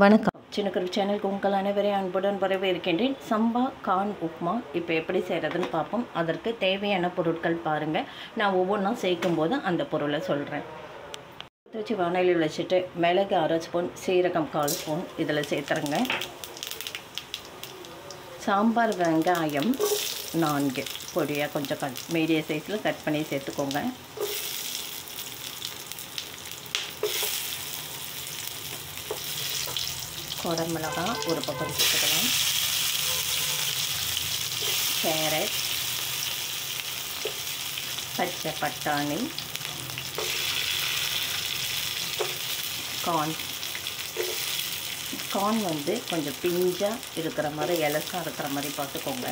வணக்கம் சின்னக்கரு சேனலுக்கு உங்கள் அனைவரையும் அன்புடன் வரவேற்கின்றேன் சம்பா கான் உப்மா இப்போ எப்படி செய்கிறதுன்னு பார்ப்போம் அதற்கு தேவையான பொருட்கள் பாருங்கள் நான் ஒவ்வொன்றா சேர்க்கும் போது அந்த பொருளை சொல்கிறேன் வச்சு வானலியில் வச்சுட்டு மிளகு அரை ஸ்பூன் சீரகம் கால் ஸ்பூன் இதில் சேர்த்துருங்க சாம்பார் வெங்காயம் நான்கு பொடியாக கொஞ்சம் கட் மீடியம் சைஸில் கட் பண்ணி சேர்த்துக்கோங்க குடமிளகா ஒரு பக்கம் சேர்த்துக்கலாம் கேரட் பச்சை பட்டாணி கார்ன் கார்ன் வந்து கொஞ்சம் பிஞ்சாக இருக்கிற மாதிரி இலசாக இருக்கிற மாதிரி பார்த்துக்கோங்க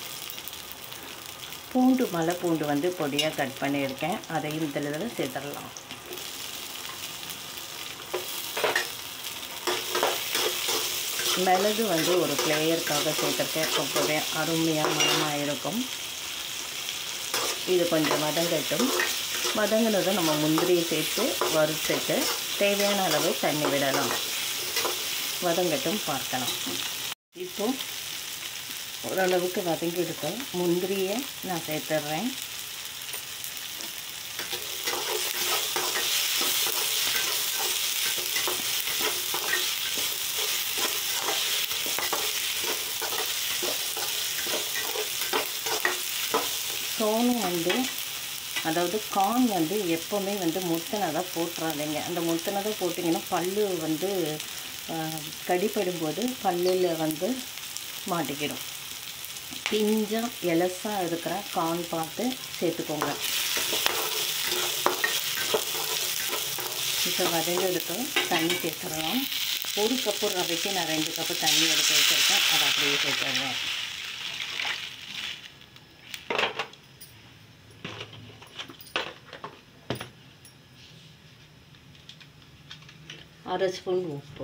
பூண்டு மலை பூண்டு வந்து பொடியாக கட் பண்ணியிருக்கேன் அதையும் இதில் இதில் சேர்த்துடலாம் மிளகு வந்து ஒரு ஃப்ளேயருக்காக சேர்த்துருக்கேன் ரொம்பவே அருமையாக மனமாக இருக்கும் இது கொஞ்சம் வதங்கட்டும் வதங்கினதும் நம்ம முந்திரியை சேர்த்து வறுத்துட்டு தேவையான அளவு தண்ணி விடலாம் வதங்கட்டும் பார்க்கலாம் இப்போ ஓரளவுக்கு வதங்கி இருக்கும் முந்திரியை நான் சேர்த்துட்றேன் சோளம் வந்து அதாவது கார்ன் வந்து எப்போவுமே வந்து முத்தினதாக போட்டுறாதீங்க அந்த முத்தினதாக போட்டிங்கன்னா பல்லு வந்து கடிப்படும்போது பல்லில் வந்து மாட்டிக்கிடும் பிஞ்சாக எலசாக இருக்கிற கார்ன் பார்த்து சேர்த்துக்கோங்க இப்போ வதங்கி எடுத்து தண்ணி சேர்த்துடலாம் ஒரு கப்பு ரவைக்கு நான் ரெண்டு கப்பு தண்ணி எடுத்து வச்சுருக்கேன் அதை அப்படியே சேர்த்துடுறேன் அரை ஸ்பூன் உப்பு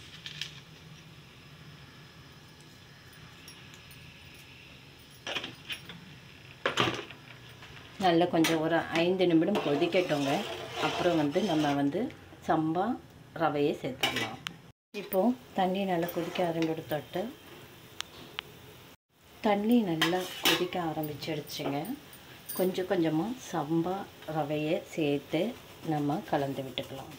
நல்லா கொஞ்சம் ஒரு ஐந்து நிமிடம் கொதிக்கட்டுங்க அப்புறம் வந்து நம்ம வந்து சம்பா ரவையை சேர்த்துடலாம் இப்போது தண்ணி நல்லா கொதிக்க ஆரம்பிடுத்தட்டு தண்ணி நல்லா கொதிக்க ஆரம்பிச்சிடுச்சுங்க கொஞ்சம் கொஞ்சமாக சம்பா ரவையை சேர்த்து நம்ம கலந்து விட்டுக்கலாம்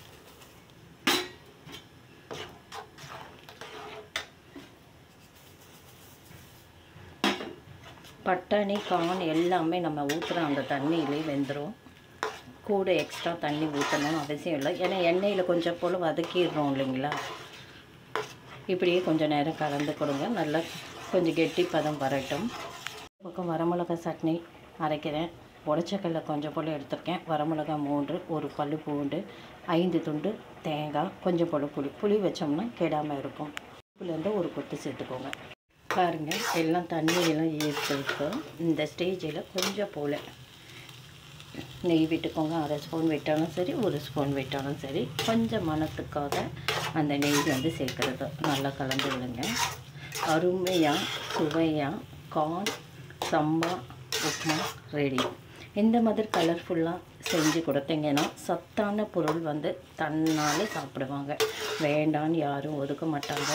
பட்டாணி கான் எல்லாமே நம்ம ஊற்றுற அந்த தண்ணியிலே வெந்துடும் கூட எக்ஸ்ட்ரா தண்ணி ஊற்றணும்னு அவசியம் இல்லை ஏன்னா எண்ணெயில் கொஞ்சம் போல் வதக்கிடுறோம் இல்லைங்களா இப்படியே கொஞ்சம் நேரம் கலந்து கொடுங்க நல்லா கொஞ்சம் கெட்டி பதம் வரட்டும் பக்கம் வரமிளகா சட்னி அரைக்கிறேன் உடச்சக்கல்ல கொஞ்சம் போல் எடுத்திருக்கேன் வரமிளகா மூன்று ஒரு பல்லு பூண்டு ஐந்து துண்டு தேங்காய் கொஞ்சம் போல் புளி புளி வச்சோம்னா கெடாமல் இருக்கும் புளிலேருந்து ஒரு கொத்து சேர்த்துக்கோங்க பாருங்கள் எல்லாம் தண்ணியெல்லாம் ஈர்த்துருக்கு இந்த ஸ்டேஜில் கொஞ்சம் போல் நெய் விட்டுக்கோங்க அரை ஸ்பூன் விட்டாலும் சரி ஒரு ஸ்பூன் விட்டாலும் சரி கொஞ்சம் மணத்துக்காக அந்த நெய் வந்து சேர்க்குறது நல்லா கலந்து விடுங்க அருமையாக சுவையாக கார்ன் சம்பா உப்மா ரெடி இந்த மாதிரி கலர்ஃபுல்லாக செஞ்சு கொடுத்தீங்கன்னா சத்தான பொருள் வந்து தன்னாலே சாப்பிடுவாங்க வேண்டான்னு யாரும் ஒதுக்க மாட்டாங்க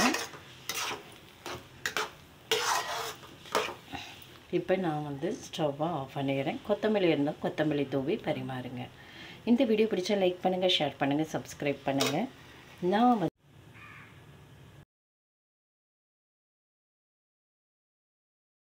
இப்போ நான் வந்து ஸ்டவ்வை ஆஃப் பண்ணிடுறேன் கொத்தமல்லி இருந்தால் கொத்தமல்லி தூவி பரிமாறுங்க இந்த வீடியோ பிடிச்சா லைக் பண்ணுங்கள் ஷேர் பண்ணுங்கள் சப்ஸ்கிரைப் பண்ணுங்கள் நான்